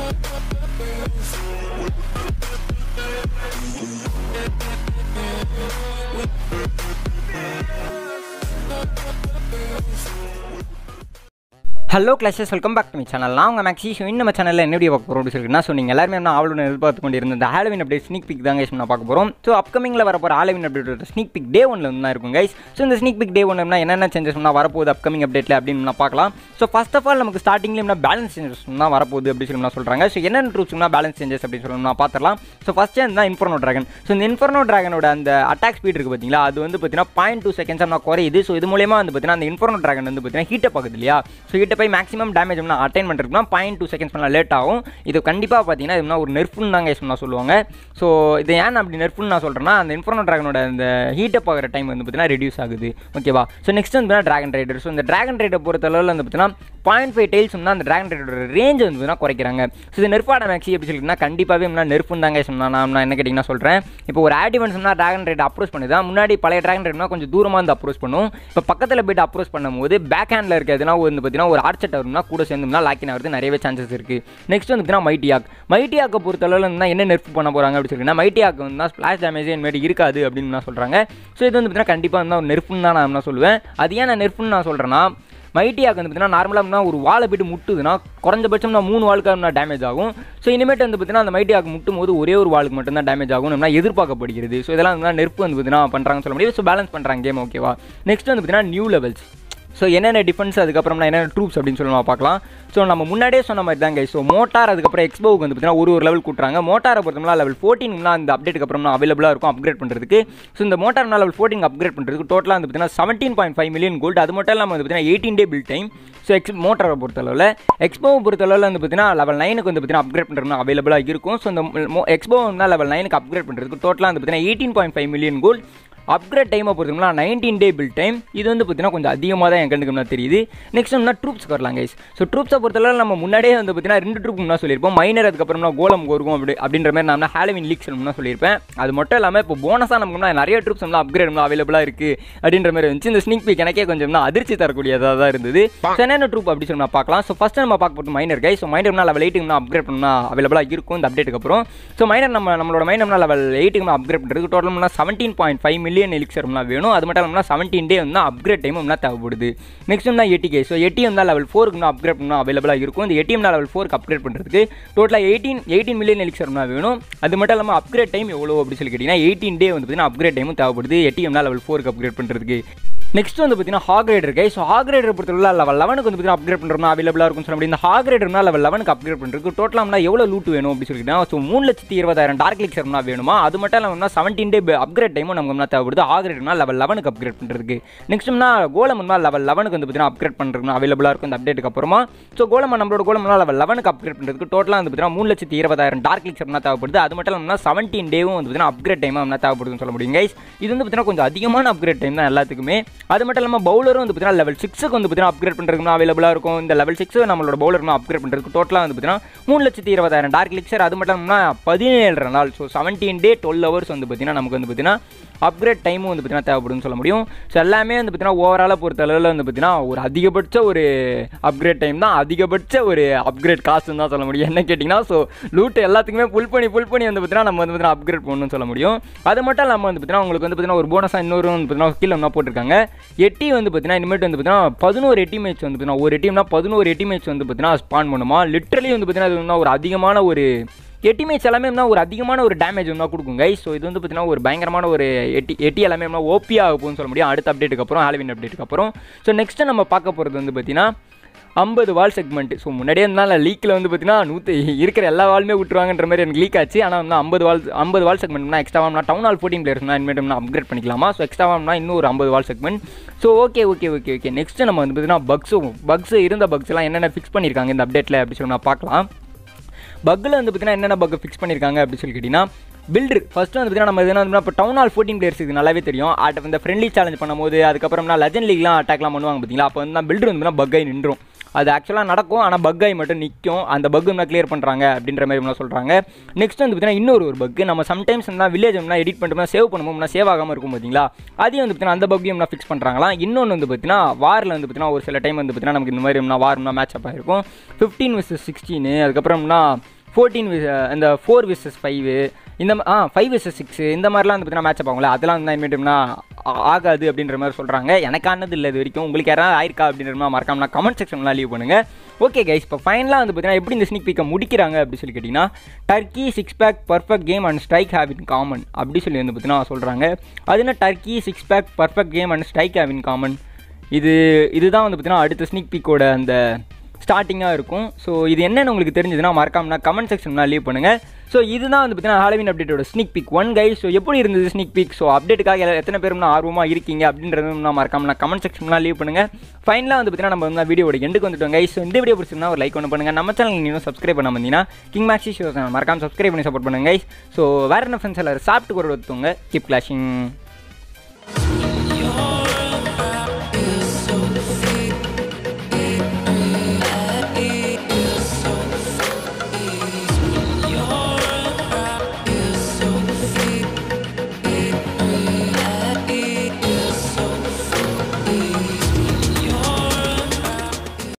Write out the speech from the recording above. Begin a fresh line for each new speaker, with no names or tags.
hello classes welcome back to my channel நான் உங்கள் maxi show நம்ம சேனலில் என்ன வீடியோ பார்க்க போகிறோம் சொல்லிட்டுனா ஸோ நீங்கள் எல்லாருமே நான் அவளோட எதிர்பார்த்து கொண்டு இருந்த இந்த ஹாலோவின் அப்டேட் ஸ்னீக் பிக் தான் கைஸ் நான் பார்க்க போகிறோம் ஸோ அப்கமிங்கில் வர போகிற Halloween update sneak peek day ஒன்ல தான் இருக்கும் கைஸ் ஸோ இந்த ஸ்னீக் பிக் டே ஒன்றுனா என்னென்ன சேஞ்சஸ் வரப்போகுது அப்கமிங் அப்டேட்டில் அப்படின்னு நான் பார்க்கலாம் ஸோ ஃபஸ்ட் ஆஃப் ஆல் நமக்கு ஸ்டார்டிங்லேயே பேலன்ஸ் சேஞ்சஸ் தான் வரப்போகுது அப்படின்னு சொல்லி நான் சொல்கிறாங்க ஸோ என்னென்ன ட்ரூப்ஸ்னா பேலன்ஸ் சேஞ்சஸ் அப்படின்னு சொல்லி நான் பார்த்துலாம் ஸோ ஃபஸ்ட் சேஞ்ச் தான் இன்ஃபர்னோ ட்ராகன் ஸோ இந்த இன்ஃபர்னோ ட்ராகனோட அந்த அட்டாக் ஸ்பீட் இருக்குது பார்த்தீங்களா அது வந்து பார்த்தீங்கன்னா பாயிண்ட் டூ செகண்ட்ஸ் நான் குறையுது ஸோ இது மூலியமாக வந்து பார்த்தீங்கன்னா அந்த இன்ஃபர்னோ ட்ராகன் வந்து பார்த்தீங்கன்னா ஹீட்டப் ஆகுது இல்லையா ஸோ ஹீட்டப் போய் மேக்ஸிமம் டேமேஜ் பண்ணால் அட்டைன் பண்ணுறதுக்குனா பாயிண்ட் டூ செகண்ட்ஸ் பண்ணலாம் லேட் ஆகும் இது கண்டிப்பாக பார்த்தீங்கன்னா இது ஒரு நெர்ஃபுன்னு தாங்க சொன்னால் சொல்லுவாங்க ஸோ இது ஏன் அப்படி நெர்ஃபுன்னு நான் சொல்கிறேன்னா அந்த இன்ஃபர்னோ ட்ராகனோட அந்த ஹீட்டப் ஆகிற டைம் வந்து பார்த்தீங்கன்னா ரெடியூஸ் ஆகுது ஓகேவா ஸோ நெக்ஸ்ட் வந்து ட்ராகன் ரைடர் ஸோ இந்த ட்ராகன் ரைடை பொறுத்த அளவில் வந்து பார்த்தீங்கன்னா பாயிண்ட் ஃபைவ் டைல்ஸ் வந்து அந்த ட்ராகன் ரைடரோட ரேஞ்ச் வந்து பார்த்தீங்கன்னா குறைக்கிறாங்க ஸோ இது நெருப்பாட மேக்ஸி எப்படி சொல்லிட்டுனா கண்டிப்பாகவே நான் நெருப்புன்னு தாங்க சொன்னா நான் நான் என்ன கேட்டிங்கன்னா சொல்கிறேன் இப்போ ஒரு ஆடிவன்ஸ்னா ட்ராகன் ரைட் அப்ரோச் பண்ணுது முன்னாடி பழைய ட்ராகன் ரைட்னா கொஞ்சம் தூரமாக வந்து அப்ரோச் பண்ணும் இப்போ பக்கத்தில் போய்ட்டு அப்ரோச் பண்ணும்போது பேக் ஹேண்டில் இருக்கிறதுனா வந்து பார்த்தீங்கன்னா ஒரு ஆர்ச்சட் வரும்னா கூட சேர்ந்தோம்னா லாக்கின் ஆகிறது நிறையவே சான்சஸ் இருக்குது நெக்ஸ்ட் வந்து பார்த்தீங்கன்னா மைட்டியாக் மைட்டியாக்கை பொறுத்தளவில் வந்து என்ன நெருப்பு பண்ண போகிறாங்க அப்படின்னு சொல்லிங்கன்னா மைட்டியாக் வந்து ஸ்பிளாஷ் டேமேஜ் இனிமேல் இருக்காது அப்படின்னு நான் சொல்கிறாங்க ஸோ இது வந்து பார்த்தீங்கன்னா கண்டிப்பாக வந்து ஒரு நெருப்புன்னு தான் நான் என்ன சொல்லுவேன் அது ஏன் நான் நெருப்புன்னு நான் சொல்கிறேன்னா மைட்டியாக்கு வந்து பார்த்தீங்கன்னா நார்மலாக ஒரு வாழை போய்ட்டு முட்டுதுன்னா குறைஞ்சபட்சம் நான் மூணு வாளுக்கு டேமேஜ் ஆகும் ஸோ இனிமேட்டு வந்து பார்த்தீங்கன்னா அந்த மைட்டியாக்கு முட்டும் போது ஒரே ஒரு வாளுக்கு மட்டும் தான் டேமேஜ் ஆகும் நம்ம எதிர்பார்க்கப்படுகிறது ஸோ இதெல்லாம் வந்து நெருப்பு வந்து பார்த்தீங்கன்னா பண்ணுறாங்கன்னு சொல்ல முடியும் ஸோ பேலன்ஸ் பண்ணுறாங்க கேம் ஓகேவா நெக்ஸ்ட் வந்து பார்த்தீங்கன்னா நியூ லெவல்ஸ் ஸோ என்னென்ன டிஃபென்ஸ் அதுக்கப்புறம் என்னென்ன ட்ரூப்ஸ் அப்படின்னு சொல்லி நம்ம பார்க்கலாம் ஸோ நம்ம முன்னாடியே சொன்ன மாதிரி தாங்க ஸோ மோட்டார் அதுக்கப்புறம் எக்ஸ்போவுக்கு வந்து பார்த்தீங்கன்னா ஒரு ஒரு லெவல் கூட்டுறாங்க மோட்டாரை பொறுத்தோம்னா லெவல் ஃபோர்டீன்லாம் அந்த அப்டேட்டுக்கு அப்புறம் அவைலபிளாக இருக்கும் அப்கிரேட் பண்ணுறதுக்கு ஸோ இந்த மோட்டார் லெவல் ஃபோர்டீன் அப்கிரேட் பண்ணுறதுக்கு டோட்டலாக வந்து பார்த்தீங்கன்னா seventeen point five million gold அது மட்டும் இல்லாமல் வந்து பார்த்தீங்கன்னா eighteen day build time so X மோட்டாரை பொறுத்தளவில் எக்ஸ்போவை பொறுத்தளவில் வந்து பார்த்தீங்கன்னா லெவல் நைனுக்கு வந்து பார்த்தீங்கன்னா அப்கிரேட் பண்ணுறது அவைலபிளாக இருக்கும் ஸோ இந்த எக்ஸ்போ வந்து லெவல் நைனுக்கு அப்கிரேட் பண்ணுறதுக்கு டோட்டலாக வந்து பார்த்தீங்கன்னா eighteen point five million gold upgrade டைமை பொறுத்தோம்னா நைன்டீன் டே பில் டைம் இது வந்து பார்த்தீங்கன்னா கொஞ்சம் அதிகமாக தான் என் கண்டுக்கு தெரியுது நெக்ஸ்ட் வந்து ட்ரூப்ஸ் வரலாம் கைஸ் ஸோ ட்ரூப்ஸை பொறுத்தளவு நம்ம முன்னாடியே வந்து பார்த்தீங்கன்னா ரெண்டு ட்ரூப் முன்னா சொல்லியிருப்போம் மைனர் அதுக்கப்புறம்னா கோலம் கோருக்கும் அப்படி அப்படின்ற மாதிரி நான் ஹாலவின் லீக்ஸ் முன்னா சொல்லியிருப்பேன் அது மட்டும் இல்லாமல் இப்போ போனஸாக நமக்கு நிறைய ட்ரூப்ஸ் வந்து அப்கிரேட் அவைலபிளாக இருக்குது அப்படின்ற மாதிரி இருந்துச்சு இந்த ஸ்னிக் பீக் எனக்கே கொஞ்சம் அதிர்ச்சி தரக்கூடியதாக தான் இருந்தது ஸோ என்னென்ன ட்ரூப் அப்படி சொல்லி பார்க்கலாம் ஸோ ஃபஸ்ட்டு நம்ம பார்க்க போட்டு மைனர் கை ஸோ மைனர்னா லெவல் எயிட்டுக்கு அப்கிரேட் பண்ணால் அவைலபிளாக இருக்கும் இந்த அப்டேட்டுக்கு அப்புறம் ஸோ மைனர் நம்ம நம்மளோட மைனர்னா லெவல் எயிட்டுக்கு அப்கிரேட் பண்ணுறதுக்கு total seventeen point five million எலிக்சர்னா வேணும் அது மட்டும் இல்லாமல் செவன்டீன் டே வந்து அப்கிரேட் டைம் வந்து தேவைப்படுது நெக்ஸ்ட் வந்து எட்டி கே ஸோ எட்டிஎம் தான் லெவல் ஃபோருக்கு அப்கிரேட் பண்ணால் அவைலபிளாக இருக்கும் இந்த எட்டிஎம் லெவல் ஃபோருக்கு அப்கிரேட் பண்ணுறதுக்கு டோட்டலாக எயிட்டீன் எயிட்டீன் மில்லியன் எலிக்சர்னா வேணும் அது மட்டும் இல்லாமல் அப்கிரேட் டைம் எவ்வளோ அப்படின்னு சொல்லி கேட்டிங்கன்னா எயிட்டீன் டே வந்து பார்த்தீங்கன்னா அப்கிரேட் டைமும் தேவைப்படுது எட்டிஎம் லெவல் ஃபோருக்கு அப்கிரேட் பண்ணுறதுக்கு நெக்ஸ்ட் வந்து பார்த்தீங்கன்னா ஹாக்ரேட் இருக்கு ஸோ ஹாக்ரேடர் பொறுத்தவரை லெவல் லெவனுக்கு வந்து பார்த்தீங்கன்னா அப்கிரேட் பண்ணுறோம்னா அவைலபிளாக இருக்கும் சொல்ல முடியும் இந்த ஹாக்ரேடர்னா லெவல் லெவனுக்கு அப்கிரேட் பண்ணுறதுக்கு டோட்டலாக எவ்வளோ லூட் வேணும் அப்படின்னு சொல்லிட்டு ஸோ மூணு லட்சத்தி இருபதாயிரம் டார்க் லிக்ஸர்னா வேணுமா அது மட்டும் இல்லாமல் செவன்டீன் டே அப்கிரேட் டைமும் நமக்கு என்ன தேவைப்படுது ஹாக்ரேட்னா லெவல் லெவனுக்கு அப்கிரேட் பண்ணுறதுக்கு நெக்ஸ்ட்னா கோலம்னா லெவல் லெவனுக்கு வந்து பார்த்தீங்கன்னா அப்கிரேட் பண்ணுறதுக்கு அவைலபிளாக இருக்கும் இந்த அப்டேட்டுக்கு அப்புறமா ஸோ கோலம் நம்மளோட கோலம்னா லெவல் லெவனுக்கு அப்கிரேட் பண்ணுறதுக்கு டோட்டலாக வந்து பார்த்தீங்கன்னா மூணு லட்சத்தி இருபதாயிரம் டார்க் லிக்ஸர்னா தேவைப்படுது அது மட்டும் இல்லாமல் செவன்டீன் டேவும் வந்து பார்த்தீங்கன்னா அப்கிரேட் டைமாக என்ன தேவைப்படுதுன்னு சொல்ல முடியும் கைஸ் இது வந்து பார்த்தீங்கன்னா கொஞ்சம் அதிகமான அப்கிரேட் டைம் தான் எல்லாத்துக்குமே அது மட்டும் இல்லாமல் பவுலரும் வந்து பார்த்தீங்கன்னா லெவல் சிக்ஸுக்கு வந்து பார்த்தீங்கன்னா அப்கிரேட் பண்ணுறதுக்கு அவைலபிளாக இருக்கும் இந்த லெவல் சிக்ஸ் நம்மளோட பவுலர் அப்கிரேட் பண்ணுறதுக்கு டோட்டலாக வந்து பார்த்தீங்கன்னா மூணு லட்சத்தி இருபதாயிரம் டார்க் லிக்ஸர் அது மட்டும் இல்லாமல் பதினேழு நாள் so seventeen day twelve hours வந்து பார்த்தீங்கன்னா நமக்கு வந்து பார்த்தீங்கன்னா அப்கிரேட் டைமும் வந்து பார்த்தீங்கன்னா தேவைப்படும்னு சொல்ல முடியும் ஸோ எல்லாமே வந்து பார்த்தீங்கன்னா ஓவராலாக பொறுத்த அளவில் வந்து பார்த்தீங்கன்னா ஒரு அதிகபட்ச ஒரு அப்கிரேட் டைம் தான் அதிகபட்ச ஒரு அப்கிரேட் காசுன்னு தான் சொல்ல முடியும் என்ன கேட்டிங்கன்னா ஸோ லூட் எல்லாத்துக்குமே புல் பண்ணி புல் பண்ணி வந்து பார்த்தீங்கன்னா நம்ம வந்து பார்த்தீங்கன்னா அப்கிரேட் பண்ணணும்னு சொல்ல முடியும் அது மட்டும் இல்லாமல் வந்து பார்த்தீங்கன்னா உங்களுக்கு வந்து பார்த்தீங்கன்னா ஒரு போனஸாக இன்னொரு வந்து பார்த்தீங்கன்னா கீழே என்ன போட்டிருக்காங்க எட்டி வந்து பார்த்தீங்கன்னா இனிமேட்டு வந்து பார்த்தீங்கன்னா பதினோரு எட்டி மேட்ச் வந்து பார்த்தீங்கன்னா ஒரு எட்டிம்னா பதினோரு எட்டி மேட்ச் வந்து பார்த்தீங்கன்னா ஸ்பான் பண்ணுமா லிட்டரலி வந்து பார்த்தீங்கன்னா அது வந்து ஒரு அதிகமான ஒரு எட்டி மேட்ச் எல்லாமே என்ன ஒரு அதிகமான ஒரு டேமேஜ் வந்து கொடுக்கும் கைஸ் ஸோ இது வந்து பார்த்தீங்கன்னா ஒரு பயங்கரமான ஒரு எட்டி எட்டி எல்லாமே என்ன ஓபியாக போகும்னு சொல்ல முடியும் அடுத்த அப்டேட்டுக்கு அப்புறம் ஹாலவின் அப்டேட்டுக்கு அப்புறம் ஸோ நெக்ஸ்ட்டு நம்ம பார்க்க போகிறது வந்து பார்த்தீங்கன்னா ஐம்பது வால் செக்மெண்ட் ஸோ முன்னாடியே இருந்தாலும் லீக்கில் வந்து பார்த்தீங்கன்னா நூற்றி இருக்கிற எல்லா வாலுமே விட்டுருவாங்கன்ற மாதிரி எனக்கு லீக் ஆச்சு ஆனால் வந்து ஐம்பது வால் ஐம்பது வால் செக்மெண்ட்னா எக்ஸ்ட்ராவாம்னா டவுன் ஹால் ஃபோர்டீன் பிளேயர்ஸ்னா இனிமேட்டு அப்கிரேட் பண்ணிக்கலாமா ஸோ எக்ஸ்ட்ராவாம்னா இன்னும் ஒரு ஐம்பது wall segment so okay okay okay okay next நம்ம வந்து பார்த்தீங்கன்னா பக்ஸும் பக்ஸ் இருந்த பக்ஸ் எல்லாம் என்னென்ன ஃபிக்ஸ் பண்ணியிருக்காங்க இந்த அப்டேட்டில் அப்படி சொல்லி நான் பார்க்கலாம் பக்கில் வந்து பார்த்தீங்கன்னா என்னென்ன பக் ஃபிக்ஸ் பண்ணியிருக்காங்க அப்படின்னு சொல்லி கேட்டிங்கன்னா பில்டர் ஃபஸ்ட்டு வந்து பார்த்தீங்கன்னா நம்ம எதுனா இப்போ டவுன் ஹால் ஃபோர்டீன் பிளேயர்ஸ் இது நல்லாவே தெரியும் அட் இந்த ஃப்ரெண்ட்லி சேலஞ்ச் பண்ணும்போது அதுக்கப்புறம்னா லெஜன் லீக்லாம் அட்டாக்லாம் பண்ணுவாங்க பார்த்தீங்களா அப்போ வந்து பில்டர் வந்து பக்காய் நின்றும் அது ஆக்சுவலாக நடக்கும் ஆனால் பக்காய் மட்டும் நிற்கும் அந்த பக்கு என்ன கிளியர் பண்ணுறாங்க அப்படின்ற மாதிரி சொல்கிறாங்க நெக்ஸ்ட் வந்து பார்த்தீங்கன்னா இன்னொரு ஒரு பக்கு நம்ம சம்டைம்ஸ் என்ன வில்லேஜ் என்ன எடிட் பண்ணிட்டு சேவ் பண்ணும்போது சேவ் ஆகாமல் இருக்கும் பார்த்தீங்களா அதையும் வந்து பார்த்தீங்கன்னா அந்த பக்கையும் என்ன ஃபிக்ஸ் பண்ணுறாங்களா இன்னொன்று வந்து பார்த்தீங்கன்னா வாரில் வந்து பார்த்தீங்கன்னா ஒரு சில டைம் வந்து பார்த்தீங்கன்னா நமக்கு இந்த மாதிரி என்ன வாரம்னா மேட்ச் அப் ஆகிருக்கும் ஃபிஃப்டீன் வர்சஸ் சிக்ஸ்டீனு அதுக்கப்புறம்னா ஃபோர்டீன் இந்த ஃபோர் விசஸ் ஃபைவ் இந்த மா- ஆ ஃபைவ் விசஸ் சிக்ஸ் இந்த மாதிரிலாம் வந்து பார்த்தீங்கன்னா மேட்ச் ஆகுங்களே அதெல்லாம் வந்து இனிமேட்டும்னா ஆகாது அப்படின்ற மாதிரி சொல்கிறாங்க எனக்கு ஆனது இல்லை இது வரைக்கும் உங்களுக்கு யாராவது ஆயிருக்கா அப்படின்ற மாதிரி மறக்காம கமெண்ட் செக்ஷன்லாம் லீவ் பண்ணுங்கள் ஓகே கைஸ் இப்போ ஃபைனலாக வந்து பார்த்தீங்கன்னா எப்படி இந்த ஸ்னிக் பீக்கை முடிக்கிறாங்க அப்படி சொல்லி கேட்டிங்கன்னா turkey six pack perfect game and strike have in common அப்படி சொல்லி வந்து பார்த்தீங்கன்னா சொல்கிறாங்க அது என்ன turkey six pack perfect game and strike have in common இது இதுதான் வந்து பார்த்தீங்கன்னா அடுத்த ஸ்னிக் பீக்கோட அந்த ஸ்டார்டிங்காக இருக்கும் ஸோ இது என்னன்னு உங்களுக்கு தெரிஞ்சதுன்னா மறக்காமனா கமெண்ட் செக்ஷன்லாம் லீவ் பண்ணுங்கள் ஸோ இதுதான் வந்து பார்த்தீங்கன்னா ஹாலோவின் அப்டேட்டோட sneak peek one guy so எப்படி இருந்தது ஸ்னிக் பிக் ஸோ அப்டேட்டுக்காக எல்லா- எத்தனை பேரும் ஆர்வமாக இருக்கீங்க அப்படின்றது நான் மறக்காம நான் கமெண்ட் செக்ஷன்லாம் லீவ் பண்ணுங்கள் ஃபைனலாக வந்து பார்த்தீங்கன்னா நம்ம வந்து வீடியோட எண்டுக்கு வந்துட்டோம் கை ஸோ இந்த வீடியோ பிடிச்சிருந்தா ஒரு லைக் ஒன்று பண்ணுங்கள் நம்ம சேனல் இன்னும் சப்ஸ்கிரைப் பண்ண வந்தீங்கன்னா கிங் மேக்ஸி ஷோ மறக்காம சப்ஸ்கிரைப் பண்ணி சப்போர்ட் பண்ணுங்க ஸோ வேறு என்ன ஃப்ரெண்ட்ஸ் எல்லாரும் சாப்பிட்டு கூட ஒருத்தவங்க கீப் கிளாஷிங்